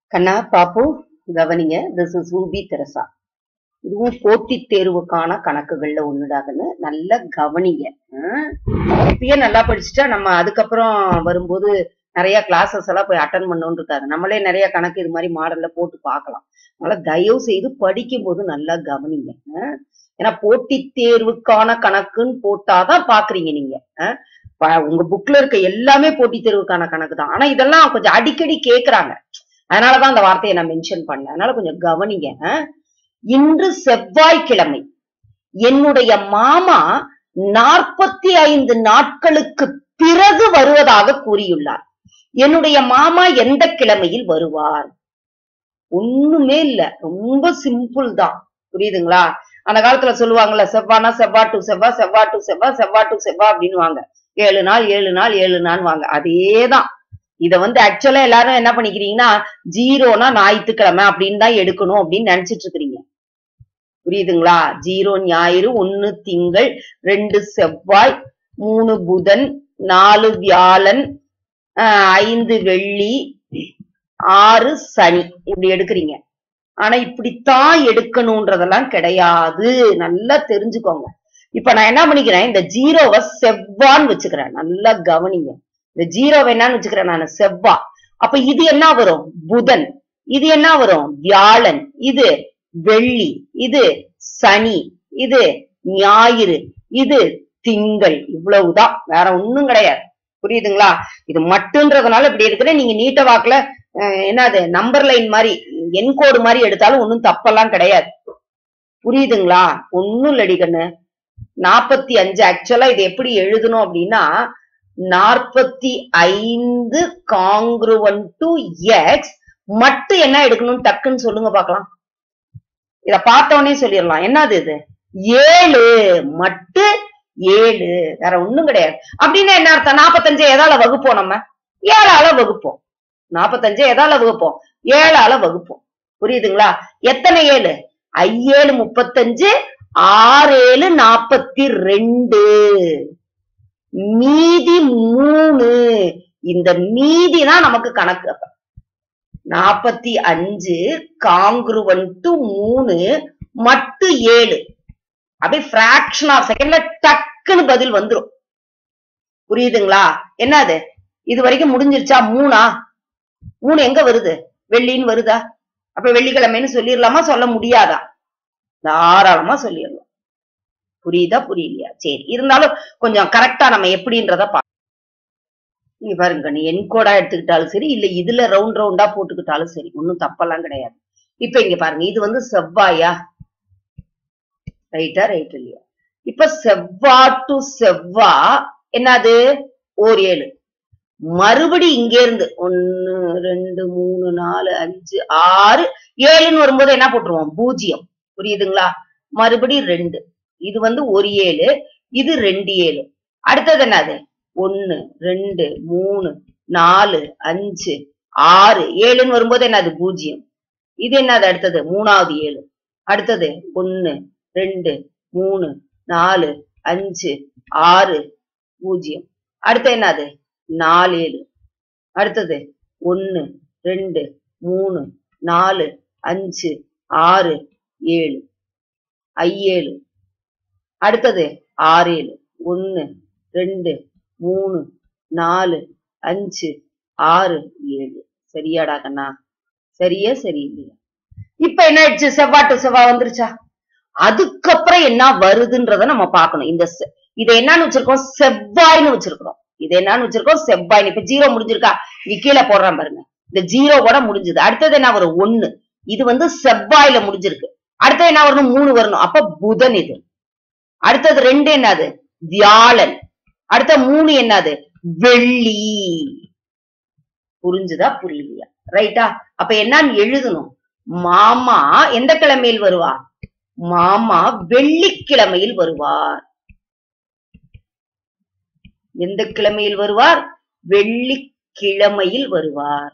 கண்ணா பாப்பு கவனிங்க this is Ruby Teresa இதுவும் போட்டித் தேர்வுக்கான கணக்குகள்ல ஒண்ணுடாகன்னு நல்லா கவனிங்க ஹம். இப்பயே நல்லா படிச்சுட்டா நம்ம அதுக்கப்புறம் வரும்போது நிறைய கிளாஸஸ் எல்லாம் போய் அட்டன் பண்ணணும்னு இருக்காது நம்மளே நிறைய கணக்கு இது மாதிரி மாடல்ல போட்டு பார்க்கலாம் அதனால தயவு செய்து படிக்கும் போது நல்லா கவனிங்க ஹம். ஏன்னா போட்டித் தேர்வுக்கான கணக்குன்னு போட்டாதான் பாக்குறீங்க நீங்க ஹம். ப- உங்க புக்ல இருக்க எல்லாமே போட்டித் தேர்வுக்கான கணக்கு தான் ஆனா இதெல்லாம் கொஞ்சம் அடிக்கடி கேக்குறாங்க அதனாலதான் அந்த வார்த்தையை நான் மென்ஷன் பண்ணேன் அதனால கொஞ்சம் கவனிங்க அஹ். இன்று செவ்வாய்க்கிழமை என்னுடைய மாமா நாற்பத்தி ஐந்து நாட்களுக்கு பிறகு வருவதாக கூறியுள்ளார் என்னுடைய மாமா எந்த கிழமையில் வருவார் ஒண்ணுமே இல்ல ரொம்ப சிம்பிள் தான் புரியுதுங்களா அந்த காலத்துல சொல்லுவாங்கல்ல செவ்வானா செவ்வா டு செவ்வா செவ்வா டு செவ்வா செவ்வா டு செவ்வா அப்படின்னு வாங்க ஏழு நாள் ஏழு நாள் ஏழு நாள் வாங்க அதேதான் இத வந்து ஆக்சுவலா எல்லாரும் என்ன பண்ணிக்கிறீங்கன்னா ஜீரோனா ஞாயிற்றுக்கிழமை அப்படின்னு தான் எடுக்கணும் அப்படின்னு நினைச்சிட்டு இருக்கிறீங்க புரியுதுங்களா ஜீரோ ஞாயிறு ஒன்னு திங்கள் ரெண்டு செவ்வாய் மூணு புதன் நாலு வியாழன் ஆஹ் ஐந்து வெள்ளி ஆறு சனி இப்படி எடுக்கிறீங்க ஆனா இப்படித்தான் எடுக்கணும்ன்றதெல்லாம் கிடையாது நல்லா தெரிஞ்சுக்கோங்க இப்ப நான் என்ன பண்ணிக்கிறேன் இந்த ஜீரோவை செவ்வான்னு வச்சுக்கிறேன் நல்லா கவனிங்க இந்த ஜீரோவை என்னன்னு வச்சுக்கிறேன் நான் செவ்வா அப்ப இது என்ன வரும் புதன் இது என்ன வரும் வியாழன் இது வெள்ளி இது சனி இது ஞாயிறு இது திங்கள் இவ்வளவுதான் வேற ஒண்ணும் கிடையாது புரியுதுங்களா இது மட்டுன்றதுனால இப்படி இருக்கிற நீங்க நீட்ட வாக்குல அஹ், என்னது நம்பர் லைன் மாதிரி என் கோடு மாதிரி எடுத்தாலும் ஒண்ணும் தப்பெல்லாம் கிடையாது புரியுதுங்களா ஒண்ணும் இல்லடி கண்ணு நாற்பத்தி அஞ்சு ஆக்சுவலா இது எப்படி எழுதணும் அப்படின்னா நாற்பத்தி ஐந்து காங்க்ருவன் டு எக்ஸ் மட்டும் என்ன எடுக்கணும் டக்குன்னு சொல்லுங்க பார்க்கலாம் இத பார்த்த உடனே சொல்லிடலாம் என்னது இது ஏழு மட்டு ஏழு வேற ஒண்ணும் கிடையாது அப்படின்னா என்ன அர்த்தம் நாற்பத்தஞ்சு எதால வகுப்போம் நம்ம ஏழால வகுப்போம் நாற்பத்தஞ்சு எதால வகுப்போம் ஏழால வகுப்போம் புரியுதுங்களா எத்தனை ஏழு ஐஏழு முப்பத்தஞ்சு ஆறு ஏழு நாற்பத்தி ரெண்டு மீதி மூணு இந்த மீதி தான் நமக்கு கணக்கு அப்ப நாற்பத்தி அஞ்சு காங்க்ருவன் டு மூணு மட்டு ஏழு அப்படியே பிராக்ஷன் ஆஃப் செகண்ட்ல டக்குன்னு பதில் வந்துரும் புரியுதுங்களா என்னது இது வரைக்கும் முடிஞ்சிருச்சா மூணா மூணு எங்க வருது வெள்ளின்னு வருதா அப்ப வெள்ளிக்கிழமைன்னு சொல்லிடலாமா சொல்ல முடியாதா தாராளமா சொல்லிடலாம் புரியுதா புரியலையா சரி இருந்தாலும் கொஞ்சம் கரெக்டா நம்ம எப்படின்றத பா இங்க பாருங்க நீ என்கோடா எடுத்துக்கிட்டாலும் சரி இல்ல இதுல ரவுண்ட் ரவுண்டா போட்டுக்கிட்டாலும் சரி ஒண்ணும் தப்பெல்லாம் கிடையாது இப்ப இங்க பாருங்க இது வந்து செவ்வாயா ரைட்டா ரைட் இல்லையா இப்ப செவ்வா டு செவ்வா என்னது ஓர் ஏழு மறுபடி இங்க இருந்து ஒன்னு ரெண்டு மூணு நாலு அஞ்சு ஆறு ஏழுன்னு வரும்போது என்ன போட்டுருவோம் பூஜ்ஜியம் புரியுதுங்களா மறுபடி ரெண்டு இது வந்து ஒரு ஏழு இது ரெண்டு ஏழு அடுத்தது என்னது ஒன்னு ரெண்டு மூணு நாலு அஞ்சு ஆறு ஏழுன்னு வரும்போது என்னது பூஜ்ஜியம் இது என்னது அடுத்தது மூணாவது ஏழு அடுத்தது ஒன்னு ரெண்டு மூணு நாலு அஞ்சு ஆறு பூஜ்ஜியம் அடுத்து என்னது நாலு ஏழு அடுத்தது ஒன்னு ரெண்டு மூணு நாலு அஞ்சு ஆறு ஏழு ஐஏழு அடுத்தது ஆறு ஏழு ஒன்னு ரெண்டு மூணு நாலு அஞ்சு ஆறு ஏழு சரியாடா கண்ணா சரியா சரியில்லையா இப்ப என்ன ஆயிடுச்சு செவ்வா டு செவ்வா வந்துருச்சா அதுக்கப்புறம் என்ன வருதுன்றத நம்ம பார்க்கணும் இந்த செ- இதை என்னன்னு வச்சிருக்கோம் செவ்வாய்னு வச்சிருக்கிறோம் இது என்னன்னு வச்சிருக்கோம் செவ்வாய்னு இப்ப ஜீரோ முடிஞ்சிருக்கா இங்க கீழே போடுறேன் பாருங்க இந்த ஜீரோ கூட முடிஞ்சது அடுத்தது என்ன வரும் ஒண்ணு இது வந்து செவ்வாயில முடிஞ்சிருக்கு அடுத்தது என்ன வரணும் மூணு வரணும் அப்ப புதன் இது அடுத்தது ரெண்டு என்னது வியாழன் அடுத்த மூணு என்னது வெள்ளி புரிஞ்சுதா புரியலையா ரைட்டா அப்ப என்னன்னு எழுதணும் மாமா எந்த கிழமையில் வருவார் மாமா வெள்ளிக்கிழமையில் வருவார் எந்த கிழமையில் வருவார் வெள்ளிக்கிழமையில் வருவார்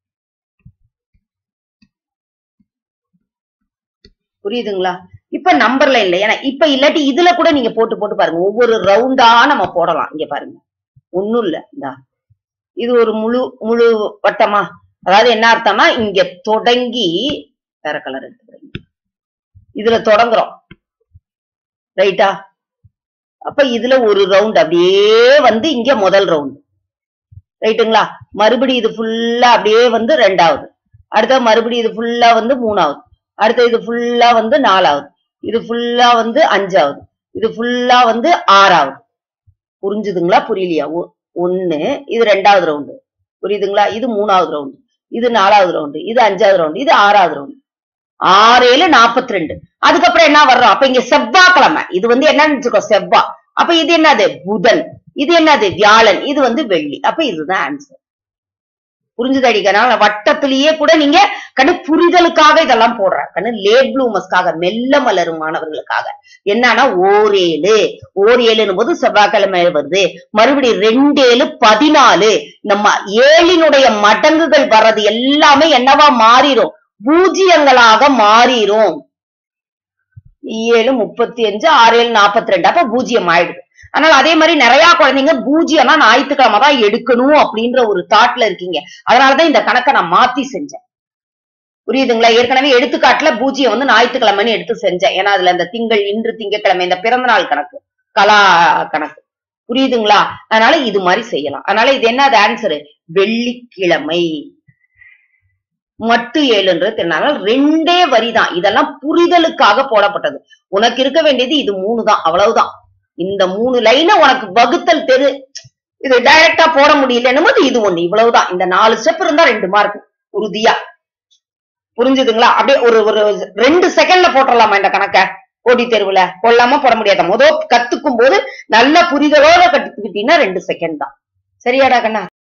புரியுதுங்களா இப்ப நம்பர் லைன்ல ஏன்னா இப்ப இல்லாட்டி இதுல கூட நீங்க போட்டு போட்டு பாருங்க ஒவ்வொரு ரவுண்டா நம்ம போடலாம் இங்க பாருங்க ஒண்ணும் இல்ல இந்தா இது ஒரு முழு முழு வட்டமா அதாவது என்ன அர்த்தம்னா இங்க தொடங்கி வேற கலர் எடுத்துக்கிறீங்க இதுல தொடங்குறோம் ரைட்டா அப்ப இதுல ஒரு ரவுண்ட் அப்படியே வந்து இங்க முதல் ரவுண்ட் ரைட்டுங்களா மறுபடி இது ஃபுல்லா அப்படியே வந்து ரெண்டாவது அடுத்த மறுபடி இது ஃபுல்லா வந்து மூணாவது அடுத்த இது ஃபுல்லா வந்து நாலாவது இது ஃபுல்லா வந்து அஞ்சாவது இது ஃபுல்லா வந்து ஆறாவது புரிஞ்சுதுங்களா புரியலையா ஒ- ஒண்ணு இது ரெண்டாவது ரவுண்டு புரியுதுங்களா இது மூணாவது ரவுண்டு இது நாலாவது ரவுண்டு இது அஞ்சாவது ரவுண்டு இது ஆறாவது ரவுண்டு ஆறு ஏழு நாற்பத்தி ரெண்டு அதுக்கப்புறம் என்ன வர்றோம் அப்ப இங்க செவ்வாய்க்கிழமை இது வந்து என்னன்னு வச்சுக்கோ செவ்வாய் அப்ப இது என்னது புதன் இது என்னது வியாழன் இது வந்து வெள்ளி அப்ப இதுதான் ஆன்சர் புரிஞ்சுதடி கண்ணா வட்டத்திலேயே கூட நீங்க கண்ணு புரிதலுக்காக இதெல்லாம் போடுறேன் கண்ணு லேட் ப்ளூமஸ்க்காக மெல்ல மலரும் மாணவர்களுக்காக என்னன்னா ஓரேழு ஓர் ஏழுன்னு போது செவ்வாய்க்கிழமை வருது மறுபடியும் ரெண்டு ஏழு பதினாலு இந்த ம- ஏழினுடைய மடங்குகள் வர்றது எல்லாமே என்னவா மாறிடும் பூஜ்ஜியங்களாக மாறிடும் ஏழு முப்பத்தி அஞ்சு ஆறு ஏழு நாற்பத்தி ரெண்டு அப்ப பூஜ்ஜியம் ஆயிடுது அதனால அதே மாதிரி நிறைய குழந்தைங்க பூஜ்ஜியம்னா ஞாயிற்றுக்கிழமை தான் எடுக்கணும் அப்படின்ற ஒரு தாட்ல இருக்கீங்க அதனாலதான் இந்த கணக்கை நான் மாத்தி செஞ்சேன் புரியுதுங்களா ஏற்கனவே எடுத்துக்காட்டுல பூஜ்ஜியம் வந்து ஞாயிற்றுக்கிழமைன்னு எடுத்து செஞ்சேன் ஏன்னா அதுல இந்த திங்கள் இன்று திங்கட்கிழமை இந்த பிறந்த நாள் கணக்கு கலா கணக்கு புரியுதுங்களா அதனால இது மாதிரி செய்யலாம் அதனால இது என்ன ஆன்சரு வெள்ளிக்கிழமை மட்டு ஏழுன்றது தெரியல ரெண்டே வரிதான் இதெல்லாம் புரிதலுக்காக போடப்பட்டது உனக்கு இருக்க வேண்டியது இது மூணு தான் அவ்வளவுதான் இந்த மூணு லைனை உனக்கு வகுத்தல் தெரு இது டைரக்டா போட முடியலன்னும் போது இது ஒண்ணு இவ்வளவுதான் இந்த நாலு ஸ்டெப் இருந்தா ரெண்டு மார்க் உறுதியா புரிஞ்சுதுங்களா அப்படியே ஒரு ஒரு ரெண்டு செகண்ட்ல போட்டுடலாமா இந்த கணக்க போட்டி தேர்வுல கொள்ளாம போட முடியாத முத கத்துக்கும் போது நல்ல புரிதலோட கத்துக்கிட்டீங்கன்னா ரெண்டு செகண்ட் தான் சரியாடா கண்ணா